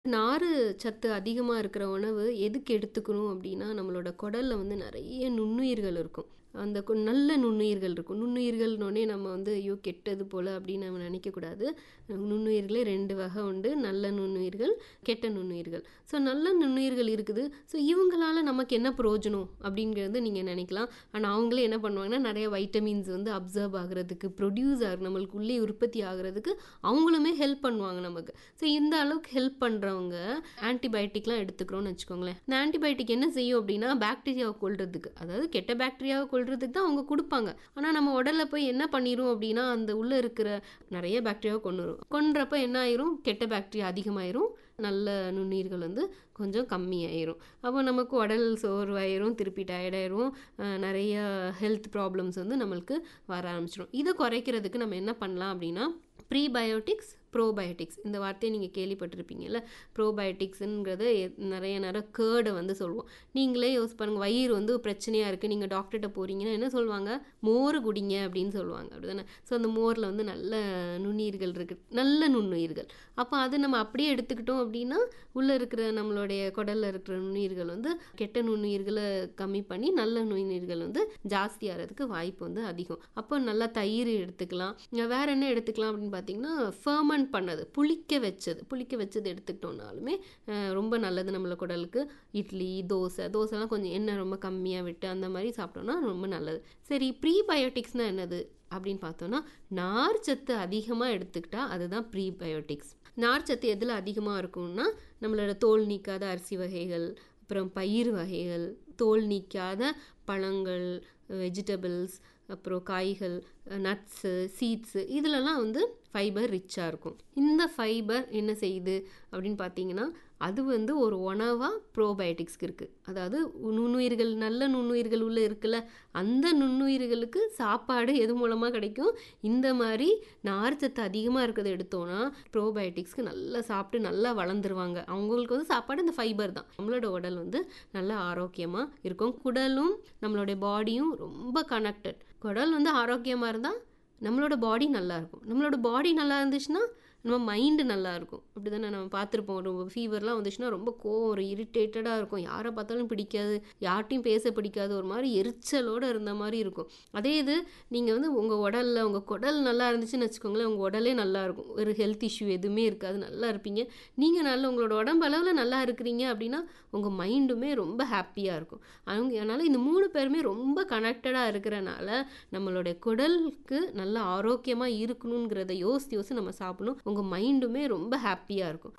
நாறு சத்து அதிகமா இருக்கிற உணவு எதுக்கு எடுத்துக்கணும் அப்படின்னா, நம்மளோட குடல்ல வந்து நெறைய நுண்ணுயிர்கள் இருக்கும். அந்த கு நல்ல நுண்ணுயிர்கள் இருக்கும். நுண்ணுயிர்கள்னோனே நம்ம வந்து, ஐயோ! கெட்டது போல அப்படின்னு நம்ம நெனைக்கக்கூடாது. நுண்ணுயிர்களே 2 வகை உண்டு. நல்ல நுண்ணுயிர்கள், கெட்ட நுண்ணுயிர்கள். ஸோ நல்ல நுண்ணுயிர்கள் இருக்குது. ஸோ இவங்களால நமக்கு என்ன பிரயோஜனம் அப்படிங்கிறது நீங்க நெனைக்கலாம். ஆனா அவங்களே என்ன பண்ணுவாங்கன்னா, நெறைய வைட்டமின்ஸ் வந்து அப்சர்வ் ஆகுறதுக்கு, ப்ரொடியூஸ் ஆகுற நம்மளுக்கு உள்ளே உற்பத்தி ஆகுறதுக்கு அவங்களுமே ஹெல்ப் பண்ணுவாங்க நமக்கு. ஸோ இந்த அளவுக்கு ஹெல்ப் பண்றவங்க ஆன்டிபயோட்டிக்லாம் எடுத்துக்கிறோம்னு வச்சுக்கோங்களேன். இந்த ஆன்டிபயோட்டிக் என்ன செய்யும் அப்படின்னா, பாக்டீரியாவ கொல்றதுக்கு, அதாவது கெட்ட பாக்டீரியாவ கொல்றதுக்கு தான் அவங்க குடுப்பாங்க. ஆனா நம்ம உடல்ல போய் என்ன பண்ணிரும் அப்படின்னா, அந்த உள்ள இருக்கிற நெறைய பாக்டீரியாவ கொன்னுரும். கொல்றப்ப என்ன ஆயிரும்? கெட்ட பாக்டீரியா அதிகமாயிரும். நல்ல நுண்ணுயிர்கள் வந்து கொஞ்சம் கம்மியாயிரும். அப்போ நமக்கு உடல் சோர்வாயிரும், திருப்பி டயர்ட் ஆயிருவோம். அ நெறைய ஹெல்த் ப்ராப்ளம்ஸ் வந்து நம்மளுக்கு வர ஆரம்பிச்சுரும். இத குறைக்கிறதுக்கு நம்ம என்ன பண்ணலாம் அப்படின்னா, ப்ரீபயோட்டிக்ஸ், ப்ரோபயோட்டிக்ஸ் இந்த வார்த்தைய நீங்க கேள்விப்பட்டிருப்பீங்கல்ல. ப்ரோபயோட்டிக்ஸ்ங்கிறத எ நெறைய நேரம் கர்ட வந்து சொல்லுவோம். நீங்களே யோசிச்சு பாருங்க, வயிறு வந்து பிரச்சனையா இருக்கு. நீங்க டாக்டர்ட்ட போறீங்கன்னா என்ன சொல்லுவாங்க? மோர் குடிங்க அப்படின்னு சொல்லுவாங்க. அப்படிதானே? ஸோ அந்த மோர்ல வந்து நல்ல நுண்ணுயிர்கள் இருக்கு. நல்ல நுண்ணுயிர்கள். அப்ப அது நம்ம அப்படியே எடுத்துக்கிட்டோம் அப்படின்னா, உள்ள இருக்கிற நம்மளுடைய குடல்ல இருக்கிற நுண்ணுயிர்கள் வந்து கெட்ட நுண்ணுயிர்கள கம்மி பண்ணி, நல்ல நுண்ணுயிர்கள் வந்து ஜாஸ்தி ஆறதுக்கு வாய்ப்பு வந்து அதிகம். அப்போ நல்லா தயிர் எடுத்துக்கலாம். வேற என்ன எடுத்துக்கலாம் அப்படின்னு பார்த்தீங்கன்னா, ஃபெர்மென்ட் பண்ணது, புளிக்க வச்சது. புளிக்க வச்சது எடுத்துக்கிட்டோம்னாலுமே அ ரொம்ப நல்லது நம்மள குடலுக்கு. இட்லி, தோசை தோசைலாம் கொஞ்சம் எண்ணெய் ரொம்ப கம்மியா விட்டு அந்த மாரி சாப்பிட்டோம்னா ரொம்ப நல்லது. சரி ப்ரீபயோட்டிக்ஸ்னா என்னது? அப்படின்னு பார்த்தோம்னா, நார்ச்சத்து அதிகமா எடுத்துக்கிட்டா அதுதான் ப்ரீபயோட்டிக்ஸ். நார்ச்சத்து எதுல அதிகமா இருக்கும்னா, நம்மளோட தோல் நீக்காத அரிசி வகைகள், அப்புறம் பயிறு வகைகள், தோல் நீக்காத பழங்கள், வெஜிடபிள்ஸ், அப்புறம் காய்கள், நட்ஸு, சீட்ஸு இதுலலாம் வந்து ஃபைபர் ரிச்சா இருக்கும். இந்த ஃபைபர் என்ன செய்யுது அப்படின்னு பார்த்தீங்கன்னா, அது வந்து ஒரு உணவா ப்ரோபயோட்டிக்ஸ்க்கு இருக்கு. அதாவது நுண்ணுயிர்கள் நல்ல நுண்ணுயிர்கள் உள்ள இருக்குல்ல, அந்த நுண்ணுயிர்களுக்கு சாப்பாடு எது மூலமா கிடைக்கும்? இந்த மாரி நார்ச்சத்து அதிகமா இருக்கிறத எடுத்தோம்னா, ப்ரோபயோட்டிக்ஸ்க்கு நல்லா சாப்பிட்டு நல்லா வளர்ந்துருவாங்க. அவங்களுக்கு வந்து சாப்பாடு இந்த ஃபைபர் தான். நம்மளோட உடல் வந்து நல்லா ஆரோக்கியமா இருக்கும். குடலும் நம்மளுடைய பாடியும் ரொம்ப கனெக்டட். குடல் வந்து ஆரோக்கியமா இருந்தா, நம்மளோட பாடி நல்லா இருக்கும். நம்மளோட பாடி நல்லா இருந்துச்சுன்னா, நம்ம மைண்ட் நல்லா இருக்கும். அப்படிதானே? நம்ம பார்த்துருப்போம். ஒரு ஃபீவர்லாம் வந்துச்சுன்னா ரொம்ப கோவம் வரும். இரிட்டேட்டடா இருக்கும். யார பார்த்தாலும் பிடிக்காது. யார்ட்டயும் பேச பிடிக்காது. ஒரு மாரி எரிச்சலோட இருந்த மாரி இருக்கும். அதே இது நீங்க வந்து உங்க உடல்ல உங்க குடல் நல்லா இருந்துச்சுன்னு வச்சுக்கோங்களேன், உங்க உடலே நல்லா இருக்கும். ஒரு ஹெல்த் இஷ்யூ எதுவுமே இருக்காது. நல்லா இருப்பீங்க. நீங்க நல்ல உங்களோட உடம்பு அளவுல நல்லா இருக்கிறீங்க அப்படின்னா, உங்க மைண்டுமே ரொம்ப ஹாப்பியா இருக்கும். அவங்க அதனால இந்த 3 பேருமே ரொம்ப கனெக்டடா இருக்கிறனால, நம்மளுடைய குடலுக்கு நல்ல ஆரோக்கியமா இருக்கணுங்கிறத யோசிச்சு யோசிச்சு நம்ம சாப்பிடணும். உங்க மைண்டுமே ரொம்ப ஹாப்பியா இருக்கும்.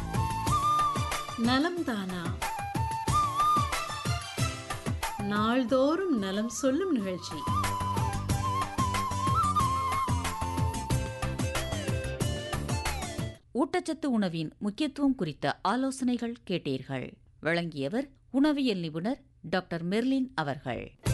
நலம் தானா? நாள்தோறும் நலம் சொல்லும் நிகழ்ச்சி. ஊட்டச்சத்து உணவின் முக்கியத்துவம் குறித்த ஆலோசனைகள் கேட்டீர்கள். வழங்கியவர் உணவியல் நிபுணர் டாக்டர் மெர்லின் அவர்கள்.